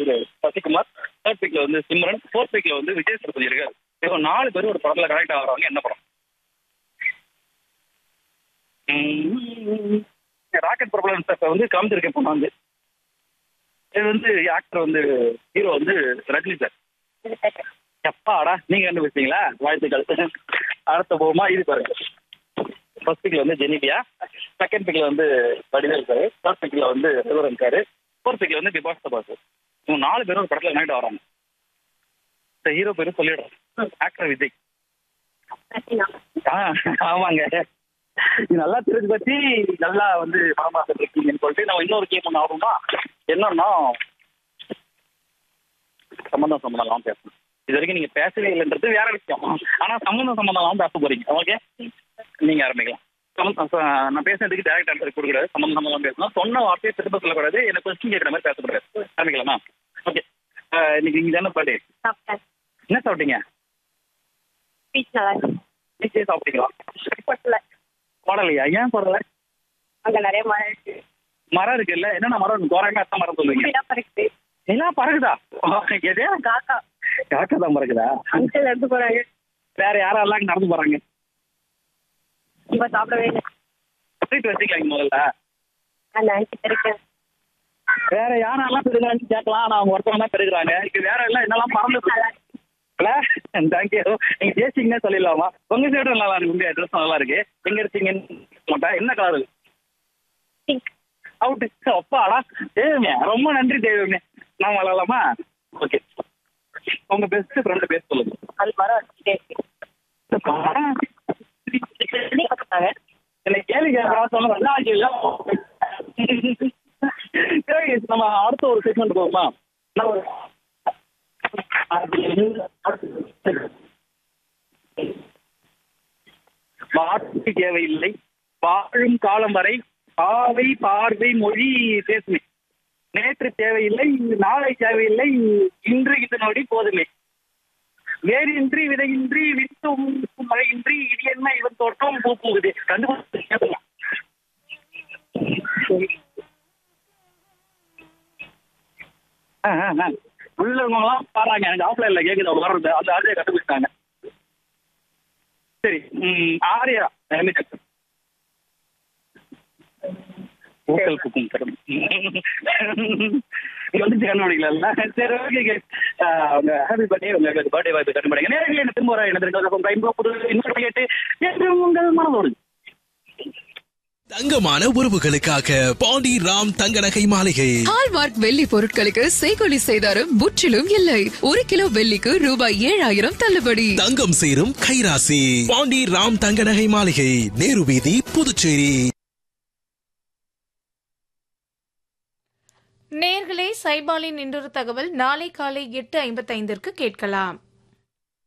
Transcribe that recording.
வந்து சசிகுமார் தேர்ட் பிக்ல வந்து சிம்ரன் ஃபோர்த் பிக்ல வந்து விஜய் சேதுபதி இருக்காரு இப்போ நாலு பேர் ஒரு படத்துல கனெக்ட் ஆகுறாங்க என்ன படம் ராக்கெட் ப்ராப்ளம்ஸ் வந்து காமிச்சிருக்கேன் இப்போ நான் வந்து இது வந்து ஆக்டர் வந்து ஹீரோ வந்து ரஜினி சார் எப்பாடா நீங்க கண்டுபிடிச்சீங்களா வாழ்த்துக்கள் அடுத்த போகுமா இது பாருங்க ஃபர்ஸ்ட் பிக்ல வந்து ஜெனிபியா செகண்ட் பிக்ல வந்து வடிவேல் இருக்காரு தேர்ட் பிக்ல வந்து சிவரன் இருக்காரு ஃபோர்த் பிக்ல வந்து பிபாஸ் தபாஸ் இவங்க நாலு பேரும் ஒரு படத்துல கனெக்ட் வராங்க இந்த ஹீரோ பேரும் சொல்லிடுறேன் ஆக்டர் விஜய் ஆ, ஆமாங்க இது நல்லா தெரிஞ்சு பத்தி நல்லா வந்து படம் பார்த்துட்டு இருக்கீங்கன்னு சொல்லிட்டு நம்ம இன்னொரு கேம் ஒன்று ஆடுறோமா என்னன்னா சம்பந்தம் சம்பந்தம்லாம் பேசணும் இது வரைக்கும் நீங்க பேசவே இல்லைன்றது வேற விஷயம் ஆனா சம்பந்தம் சம்பந்தம்லாம் பேச போறீங்க ஓகே நீங்க ஆரம்பிக்கலாம் சம்பந்தம் ச- நான் பேசுறதுக்கு டேரக்ட் ஆன்சர் கொடுக்கூடாது சம்பந்தம் சம்பந்தம் பேசணும் சொன்ன வார்த்தையை திரும்ப சொல்லக்கூடாது எனக்கு கொஸ்டின் கேட்குற மாதிரி பேசக்கூடாது ஆரம்பிக்கலாமா ஓகே இன்னைக்கு நீங்க தானே பர்த்டே சாப்பிட்டேன் என்ன சாப்பிட்டீங்க ஸ்வீட் நல்லா இருக்கு வீட்லயே சாப்பிட்டீங்களா பட்டல போடலையா ஏன் போடல அங்க நிறைய மரம் இருக்கு மரம் இருக்குல்ல என்னென்ன மரம் தோராயமா எத்தனை மரம் சொல்லுவீங்க வீடா பறக்குது எல்லாம் பறக்குதா எதே காக்கா காக்கா தான் பறக்குதா அங்கிள் எடுத்து போறாங்க வேற யாரெல்லாம் இங்க நடந்து போறாங்க இப்ப சாப்பிடவே இல்லை ஸ்ட்ரீட் வச்சுக்கலாம் முதல்ல நான் நினைச்சிட்டு இருக்கேன் வேற யாரெல்லாம் பெருகிறான்னு கேட்கலாம் ஆனா அவங்க ஒருத்தவங்க தான் பெருகிறாங்க இப்ப வேற எல்லாம் என்னெல்லாம் பறந்து தேங்க்யூ நீங்க ஜெயிச்சிங்கன்னு சொல்லிடலாமா உங்க சைடு நல்லா இருக்கு உங்க ட்ரெஸ் நல்லா இருக்கு எங்க எடுத்தீங்கன்னு மாட்டேன் என்ன கலர் பிங்க் அவுட்டு அப்பாடா தேவமே ரொம்ப நன்றி தேவமே நான் விளாடலாமா ஓகே உங்க பெஸ்ட் ஃப்ரெண்ட் பேச சொல்லுங்க அது மரம் வச்சுட்டே இருக்கு நீ பார்த்துட்டாங்க என்னை கேள்வி கேட்கறா சொன்ன நல்லா சரி நம்ம அடுத்த ஒரு செக்மெண்ட் போகுமா நான் ஒரு- வார்த்தை தேவையில்லை வாழும் காலம் வரை பாவை பார்வை மொழி பேசுமே நேற்று தேவையில்லை நாளை தேவையில்லை இன்று இது நொடி போதுமே வேரின்றி விதையின்றி வித்தும் மழையின்றி இது என்ன இவன் தோட்டம் பூ பூகுது கண்டுபிடிச்சு உள்ளவங்கலாம் பாருங்க எனக்கு ஆஃப்லைன்ல கேக்குது அவங்க வர்றது அந்த ஆர்டியை கண்டுபிடிச்சாங்க சரி ம், ஆர்யா எம்ஏ ஜாக்சன் ஊக்கல் புக்கும் தரும் நீங்க வந்து கண்டுபிடிக்கல சரி ஓகே அவங்க ஹாப்பி பர்த்டே உங்களுக்கு பர்த்டே வாய்ப்பு கண்டுபிடிங்க நேரடியாக என்ன திரும்ப வர என்ன தெரிஞ்சு ரைம்போ புது இன்னொரு கேட்டு என்று உங்கள் மனதோடு தங்கமான உறவுகளுக்காக பாண்டி ராம் தங்க நகை மாளிகை ஹால்மார்க் வெள்ளி பொருட்களுக்கு செய்கொலி செய்தாரும் முற்றிலும் இல்லை ஒரு கிலோ வெள்ளிக்கு ரூபாய் ஏழாயிரம் தள்ளுபடி தங்கம் சேரும் கைராசி பாண்டி ராம் தங்க நகை மாளிகை நேரு வீதி புதுச்சேரி நேர்களே சைபாலின் இன்னொரு தகவல் நாளை காலை எட்டு ஐம்பத்தைந்திற்கு கேட்கலாம்